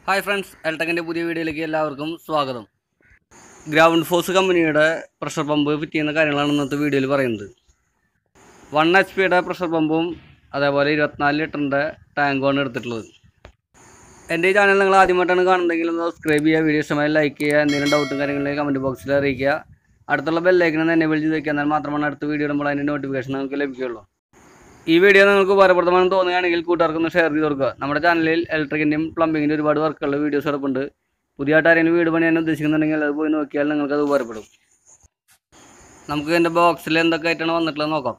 hi friends എൽടെക്കിൻ്റെ പുതിയ വീഡിയോയിലേക്ക് എല്ലാവർക്കും സ്വാഗതം ഗ്രൗണ്ട് ഫോഴ്സ് കമ്പനിയുടെ പ്രഷർ പമ്പ് ഫിറ്റ് ചെയ്യുന്ന കാര്യങ്ങളാണ് ഇന്നത്തെ വീഡിയോയിൽ പറയുന്നത് വൺ എച്ച് പിയുടെ പ്രഷർ പമ്പും അതേപോലെ ഇരുപത്തിനാല് ലിറ്ററിൻ്റെ ടാങ്കുമാണ് എടുത്തിട്ടുള്ളത് എൻ്റെ ഈ ചാനൽ നിങ്ങൾ ആദ്യമായിട്ടാണ് കാണുന്നതെങ്കിൽ ഒന്ന് സബ്സ്ക്രൈബ് ചെയ്യുക വീഡിയോ ഇഷ്ടമായി ലൈക്ക് ചെയ്യുക എന്തെങ്കിലും ഡൗട്ടും കാര്യങ്ങളിലേക്ക് കമൻറ്റ് ബോക്സിൽ അറിയിക്കുക അടുത്തുള്ള ബെല്ലൈക്കനെ തന്നെ വിളിച്ച് വയ്ക്കുക എന്നാൽ മാത്രമാണ് അടുത്ത വീഡിയോ ഇടുമ്പോൾ അതിൻ്റെ നോട്ടിഫിക്കേഷൻ നിങ്ങൾക്ക് ലഭിക്കുകയുള്ളൂ ഈ വീഡിയോ നിങ്ങൾക്ക് ഉപകാരപ്രദമാണെന്ന് തോന്നുകയാണെങ്കിൽ കൂട്ടുകാർക്കൊന്ന് ഷെയർ ചെയ്ത് കൊടുക്കുക നമ്മുടെ ചാനലിൽ ഇലക്ട്രിക്കിൻ്റെയും പ്ലംബിങ്ങിൻ്റെ ഒരുപാട് വർക്കുള്ള വീഡിയോസ് കിടപ്പുണ്ട് പുതിയതായിട്ട് ആരെങ്കിലും വീട് പണിയാൻ ഉദ്ദേശിക്കുന്നുണ്ടെങ്കിൽ അത് പോയി നോക്കിയാൽ നിങ്ങൾക്ക് അത് ഉപകാരപ്പെടും നമുക്ക് എൻ്റെ ബോക്സിൽ എന്തൊക്കെ ആയിട്ടാണ് വന്നിട്ടുള്ളത് നോക്കാം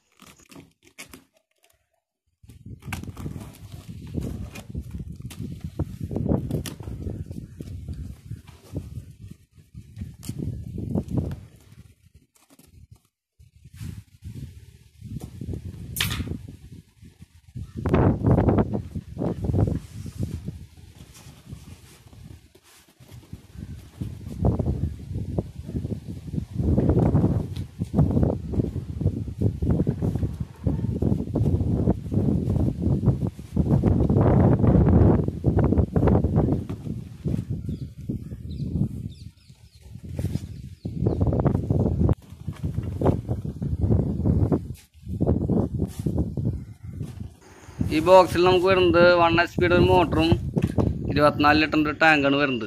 ഈ ബോക്സിൽ നമുക്ക് വരുന്നത് വൺ എച്ച് പിയുടെ ഒരു മോട്ടറും ഇരുപത്തിനാല് ലിറ്ററിൻ്റെ ടാങ്കാണ് വരുന്നത്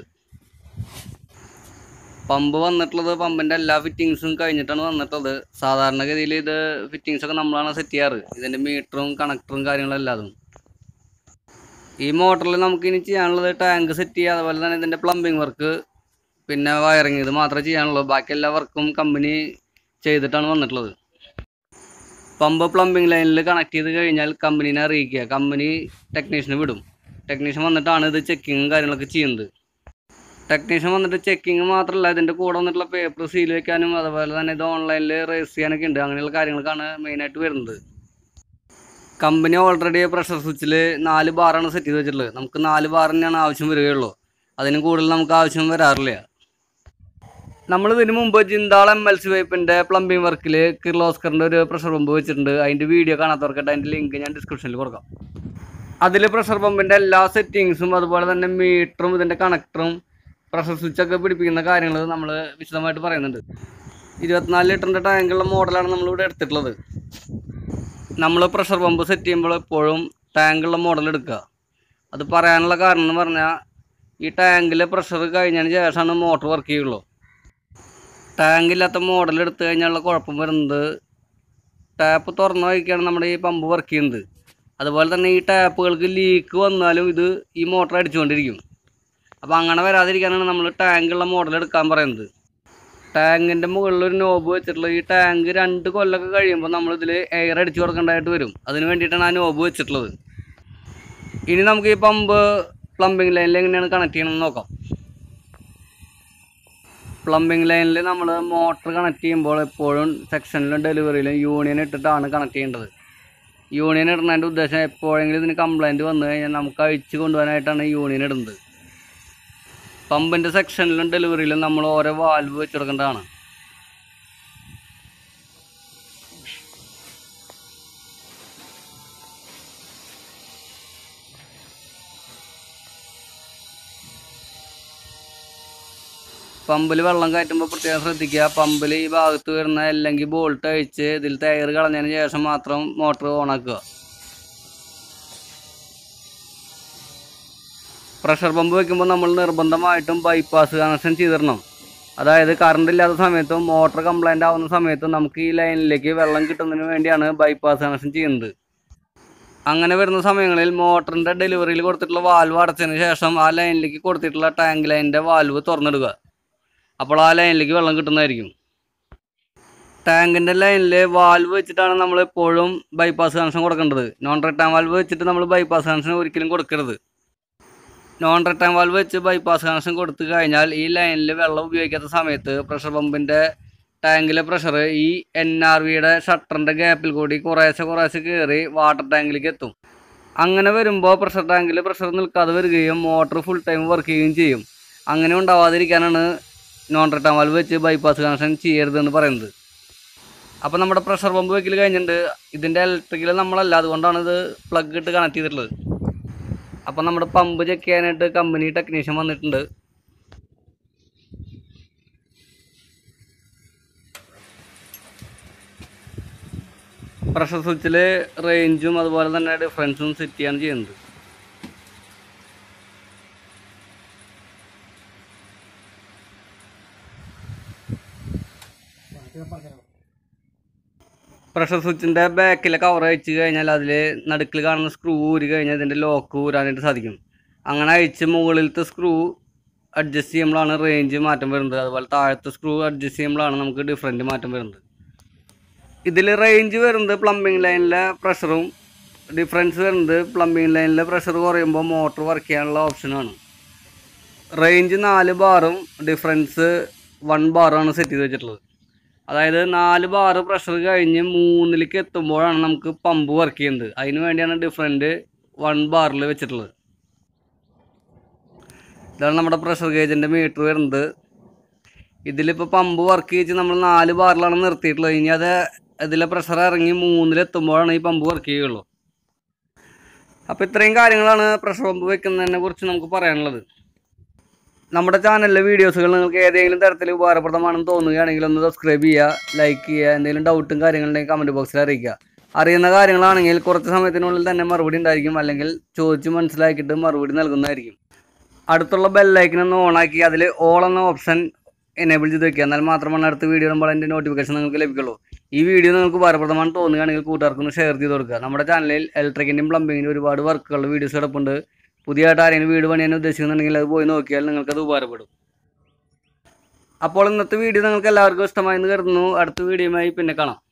പമ്പ് വന്നിട്ടുള്ളത് പമ്പിൻ്റെ എല്ലാ ഫിറ്റിങ്സും കഴിഞ്ഞിട്ടാണ് വന്നിട്ടുള്ളത് സാധാരണഗതിയിൽ ഇത് ഫിറ്റിങ്സ് ഒക്കെ നമ്മളാണ് സെറ്റ് ചെയ്യാറ് ഇതിൻ്റെ മീറ്ററും കണക്ടറും കാര്യങ്ങളും എല്ലാതും ഈ മോട്ടറിൽ നമുക്ക് ഇനി ചെയ്യാനുള്ളത് ടാങ്ക് സെറ്റ് ചെയ്യുക അതുപോലെ തന്നെ ഇതിൻ്റെ പ്ലംബിംഗ് വർക്ക് പിന്നെ വയറിങ് ഇത് മാത്രമേ ചെയ്യാനുള്ളൂ ബാക്കി എല്ലാ വർക്കും കമ്പനി ചെയ്തിട്ടാണ് വന്നിട്ടുള്ളത് പമ്പ് പ്ലംബിംഗ് ലൈനിൽ കണക്ട് ചെയ്ത് കഴിഞ്ഞാൽ കമ്പനീനെ അറിയിക്കുക കമ്പനി ടെക്നീഷ്യനെ വിടും ടെക്നീഷ്യൻ വന്നിട്ടാണ് ഇത് ചെക്കിങ്ങും കാര്യങ്ങളൊക്കെ ചെയ്യുന്നത് ടെക്നീഷ്യൻ വന്നിട്ട് ചെക്കിങ് മാത്രമല്ല ഇതിൻ്റെ കൂടെ വന്നിട്ടുള്ള പേപ്പർ സീൽ വെക്കാനും അതുപോലെ തന്നെ ഇത് ഓൺലൈനിൽ രജിസ്റ്റർ ചെയ്യാനൊക്കെ ഉണ്ട് അങ്ങനെയുള്ള കാര്യങ്ങൾക്കാണ് മെയിനായിട്ട് വരുന്നത് കമ്പനി ഓൾറെഡി പ്രഷർ സ്വിച്ചിൽ നാല് ബാറാണ് സെറ്റ് ചെയ്ത് വെച്ചിട്ടുള്ളത് നമുക്ക് നാല് ബാർ തന്നെയാണ് ആവശ്യം വരികയുള്ളൂ അതിന് കൂടുതൽ നമുക്ക് ആവശ്യം വരാറില്ല നമ്മൾ ഇതിന് മുമ്പ് ജിന്താൾ എം എൽ സി പൈപ്പിൻ്റെ പ്ലംബിംഗ് വർക്കിൽ കിർലോസ്കറിൻ്റെ ഒരു പ്രഷർ പമ്പ് വെച്ചിട്ടുണ്ട് അതിൻ്റെ വീഡിയോ കാണാത്തവർക്കായിട്ട് അതിൻ്റെ ലിങ്ക് ഞാൻ ഡിസ്ക്രിപ്ഷനിൽ കൊടുക്കാം അതിൽ പ്രഷർ പമ്പിൻ്റെ എല്ലാ സെറ്റിങ്സും അതുപോലെ തന്നെ മീറ്ററും ഇതിൻ്റെ കണക്ടറും പ്രഷർ സ്വിച്ചൊക്കെ പിടിപ്പിക്കുന്ന കാര്യങ്ങൾ നമ്മൾ വിശദമായിട്ട് പറയുന്നുണ്ട് ഇരുപത്തിനാല് ലിറ്ററിൻ്റെ ടാങ്കുള്ള മോഡലാണ് നമ്മളിവിടെ എടുത്തിട്ടുള്ളത് നമ്മൾ പ്രഷർ പമ്പ് സെറ്റ് ചെയ്യുമ്പോൾ എപ്പോഴും ടാങ്കുള്ള മോഡൽ എടുക്കുക അത് പറയാനുള്ള കാരണം എന്ന് പറഞ്ഞാൽ ഈ ടാങ്കിലെ പ്രഷർ കഴിഞ്ഞതിന് ശേഷമാണ് മോട്ടർ വർക്ക് ചെയ്യുള്ളൂ ടാങ്ക് ഇല്ലാത്ത മോഡൽ എടുത്തു കഴിഞ്ഞാലുള്ള കുഴപ്പം വരുന്നത് ടാപ്പ് തുറന്ന വഴിക്കാണ് നമ്മുടെ ഈ പമ്പ് വർക്ക് ചെയ്യുന്നത് അതുപോലെ തന്നെ ഈ ടാപ്പുകൾക്ക് ലീക്ക് വന്നാലും ഇത് ഈ മോട്ടർ അടിച്ചുകൊണ്ടിരിക്കും അപ്പോൾ അങ്ങനെ വരാതിരിക്കാനാണ് നമ്മൾ ടാങ്കുള്ള മോഡൽ എടുക്കാൻ പറയുന്നത് ടാങ്കിൻ്റെ മുകളിൽ ഒരു നോബ് വെച്ചിട്ടുള്ള ഈ ടാങ്ക് രണ്ട് കൊല്ലമൊക്കെ കഴിയുമ്പോൾ നമ്മളിതിൽ എയർ അടിച്ചു കൊടുക്കേണ്ടതായിട്ട് വരും അതിന് വേണ്ടിയിട്ടാണ് ആ നോബ് വെച്ചിട്ടുള്ളത് ഇനി നമുക്ക് ഈ പമ്പ് പ്ലംബിംഗ് ലൈനിൽ എങ്ങനെയാണ് കണക്ട് ചെയ്യണമെന്ന് നോക്കാം പ്ലംബിംഗ് ലൈനിൽ നമ്മൾ മോട്ടർ കണക്ട് ചെയ്യുമ്പോൾ എപ്പോഴും സെക്ഷനിലും ഡെലിവറിയിലും യൂണിയൻ ഇട്ടിട്ടാണ് കണക്ട് ചെയ്യേണ്ടത് യൂണിയൻ ഇടുന്നതിൻ്റെ ഉദ്ദേശം എപ്പോഴെങ്കിലും ഇതിന് കംപ്ലൈൻറ്റ് വന്നു കഴിഞ്ഞാൽ നമുക്ക് അഴിച്ച് കൊണ്ടുപോകാനായിട്ടാണ് യൂണിയൻ ഇടുന്നത് പമ്പിൻ്റെ സെക്ഷനിലും ഡെലിവറിയിലും നമ്മൾ ഓരോ വാൽവ് വെച്ച് കൊടുക്കേണ്ടതാണ് പമ്പിൽ വെള്ളം കയറ്റുമ്പോൾ പ്രത്യേകം ശ്രദ്ധിക്കുക പമ്പിൽ ഈ ഭാഗത്ത് വരുന്ന അല്ലെങ്കിൽ ബോൾട്ട് അഴിച്ച് ഇതിൽ ടയർ കളഞ്ഞതിന് ശേഷം മാത്രം മോട്ടർ ഓണാക്കുക പ്രഷർ പമ്പ് വെക്കുമ്പോൾ നമ്മൾ നിർബന്ധമായിട്ടും ബൈപ്പാസ് കണക്ഷൻ ചെയ്തിടണം അതായത് കറണ്ട് ഇല്ലാത്ത സമയത്തും മോട്ടർ കംപ്ലൈൻ്റ് ആവുന്ന സമയത്തും നമുക്ക് ഈ ലൈനിലേക്ക് വെള്ളം കിട്ടുന്നതിന് വേണ്ടിയാണ് ബൈപ്പാസ് കണക്ഷൻ ചെയ്യുന്നത് അങ്ങനെ വരുന്ന സമയങ്ങളിൽ മോട്ടറിൻ്റെ ഡെലിവറിയിൽ കൊടുത്തിട്ടുള്ള വാൽവ് അടച്ചതിന് ശേഷം ആ ലൈനിലേക്ക് കൊടുത്തിട്ടുള്ള ടാങ്ക് ലൈനിൻ്റെ വാൽവ് തുറന്നിടുക അപ്പോൾ ആ ലൈനിലേക്ക് വെള്ളം കിട്ടുന്നതായിരിക്കും ടാങ്കിൻ്റെ ലൈനിൽ വാൽവ് വെച്ചിട്ടാണ് നമ്മൾ എപ്പോഴും ബൈപ്പാസ് കണക്ഷൻ കൊടുക്കേണ്ടത് നോൺ റിട്ടേൺ വാൽവ് വെച്ചിട്ട് നമ്മൾ ബൈപ്പാസ് കണക്ഷൻ ഒരിക്കലും കൊടുക്കരുത് നോൺ റിട്ടേൺ വാൽവ് വെച്ച് ബൈപ്പാസ് കണക്ഷൻ കൊടുത്തു കഴിഞ്ഞാൽ ഈ ലൈനിൽ വെള്ളം ഉപയോഗിക്കാത്ത സമയത്ത് പ്രഷർ പമ്പിൻ്റെ ടാങ്കിലെ പ്രഷർ ഈ എൻ ആർ വിയുടെ ഷട്ടറിൻ്റെ ഗ്യാപ്പിൽ കൂടി കുറേശ്ശെ കുറേശ്ശെ കയറി വാട്ടർ ടാങ്കിലേക്ക് എത്തും അങ്ങനെ വരുമ്പോൾ പ്രഷർ ടാങ്കിൽ പ്രഷർ നിൽക്കാതെ വരികയും മോട്ടർ ഫുൾ ടൈം വർക്ക് ചെയ്യുകയും ചെയ്യും അങ്ങനെ ഉണ്ടാവാതിരിക്കാനാണ് നോൺ റിട്ടേൺ വാൽവ് വെച്ച് ബൈപ്പാസ് കണക്ഷൻ ചെയ്യരുതെന്ന് പറയുന്നത് അപ്പോൾ നമ്മുടെ പ്രഷർ പമ്പ് വെക്കൽ കഴിഞ്ഞിട്ടുണ്ട് ഇതിൻ്റെ ഇലക്ട്രിക്കൽ നമ്മളല്ല അതുകൊണ്ടാണ് ഇത് പ്ലഗ് ഇട്ട് കണക്ട് ചെയ്തിട്ടുള്ളത് അപ്പം നമ്മുടെ പമ്പ് ചെക്ക് ചെയ്യാനായിട്ട് കമ്പനി ടെക്നീഷ്യൻ വന്നിട്ടുണ്ട് പ്രഷർ സ്വിച്ചിൽ റേഞ്ചും അതുപോലെ തന്നെ ഡിഫറൻസും സെറ്റ് ചെയ്യാണ് ചെയ്യുന്നത് പ്രഷർ സ്വിച്ചിൻ്റെ ബാക്കിലെ കവർ അയച്ചു കഴിഞ്ഞാൽ അതിൽ നടുക്കിൽ കാണുന്ന സ്ക്രൂ ഊരി കഴിഞ്ഞാൽ ഇതിൻ്റെ ലോക്ക് ഊരാനായിട്ട് സാധിക്കും അങ്ങനെ അയച്ച് മുകളിലത്തെ സ്ക്രൂ അഡ്ജസ്റ്റ് ചെയ്യുമ്പോഴാണ് റേഞ്ച് മാറ്റം വരുന്നത് അതുപോലെ താഴത്തെ സ്ക്രൂ അഡ്ജസ്റ്റ് ചെയ്യുമ്പോഴാണ് നമുക്ക് ഡിഫറൻറ്റ് മാറ്റം വരുന്നത് ഇതിൽ റേഞ്ച് വരുന്നത് പ്ലംബിംഗ് ലൈനിലെ പ്രഷറും ഡിഫറൻസ് വരുന്നത് പ്ലംബിംഗ് ലൈനിലെ പ്രഷർ കുറയുമ്പോൾ മോട്ടർ വർക്ക് ചെയ്യാനുള്ള ഓപ്ഷനാണ് റേഞ്ച് നാല് ബാറും ഡിഫറൻസ് വൺ ബാറുമാണ് സെറ്റ് ചെയ്ത് വെച്ചിട്ടുള്ളത് അതായത് നാല് ബാറ് പ്രഷർ കഴിഞ്ഞ് മൂന്നിലേക്ക് എത്തുമ്പോഴാണ് നമുക്ക് പമ്പ് വർക്ക് ചെയ്യുന്നത് അതിന് വേണ്ടിയാണ് ഡിഫറൻറ്റ് വൺ ബാറിൽ വെച്ചിട്ടുള്ളത് ഇതാണ് നമ്മുടെ പ്രഷർ ഗേജിൻ്റെ മീറ്റർ വരുന്നത് ഇതിലിപ്പോൾ പമ്പ് വർക്ക് ചെയ്ത് നമ്മൾ നാല് ബാറിലാണ് നിർത്തിയിട്ടുള്ളത് ഇനി അത് ഇതിലെ പ്രഷർ ഇറങ്ങി മൂന്നിലെത്തുമ്പോഴാണ് ഈ പമ്പ് വർക്ക് ചെയ്യുള്ളൂ അപ്പോൾ ഇത്രയും കാര്യങ്ങളാണ് പ്രഷർ പമ്പ് വെക്കുന്നതിനെ കുറിച്ച് നമുക്ക് പറയാനുള്ളത് നമ്മുടെ ചാനലിലെ വീഡിയോസുകൾ നിങ്ങൾക്ക് ഏതെങ്കിലും തരത്തിൽ ഉപകാരപ്രദമാണെന്ന് തോന്നുകയാണെങ്കിൽ ഒന്ന് സബ്സ്ക്രൈബ് ചെയ്യുക ലൈക്ക് ചെയ്യുക എന്തെങ്കിലും ഡൗട്ടും കാര്യങ്ങളുണ്ടെങ്കിൽ കമൻറ്റ് ബോക്സിൽ അറിയിക്കുക അറിയുന്ന കാര്യങ്ങളാണെങ്കിൽ കുറച്ച് സമയത്തിനുള്ളിൽ തന്നെ മറുപടി ഉണ്ടായിരിക്കും അല്ലെങ്കിൽ ചോദിച്ച് മനസ്സിലാക്കിയിട്ട് മറുപടി നൽകുന്നതായിരിക്കും അടുത്തുള്ള ബെല്ലൈക്കൻ ഒന്ന് ഓണാക്കി അതിൽ ഓൾ എന്ന ഓപ്ഷൻ എനേബിൾ ചെയ്ത് വെക്കുക എന്നാൽ മാത്രമാണ് അടുത്ത വീഡിയോ ഇടുമ്പോൾ അതിൻ്റെ നോട്ടിഫിക്കേഷൻ നിങ്ങൾക്ക് ലഭിക്കുള്ളൂ ഈ വീഡിയോ നിങ്ങൾക്ക് ഉപകാരപ്രദമാണെന്ന് തോന്നുകയാണെങ്കിൽ കൂട്ടുകാർക്കൊന്ന് ഷെയർ ചെയ്ത് കൊടുക്കുക നമ്മുടെ ചാനലിൽ ഇലക്ട്രിക്കിൻ്റെയും പ്ലംബിങ്ങിൻ്റെ ഒരുപാട് വർക്കുകളുടെ വീഡിയോസ് കിടപ്പുണ്ട് പുതിയതായിട്ട് ആരെങ്കിലും വീട് പണിയാൻ ഉദ്ദേശിക്കുന്നുണ്ടെങ്കിൽ അത് പോയി നോക്കിയാൽ നിങ്ങൾക്കത് ഉപകാരപ്പെടും അപ്പോൾ ഇന്നത്തെ വീഡിയോ നിങ്ങൾക്ക് എല്ലാവർക്കും ഇഷ്ടമായെന്ന് കരുതുന്നു അടുത്ത വീഡിയോയുമായി പിന്നെ കാണാം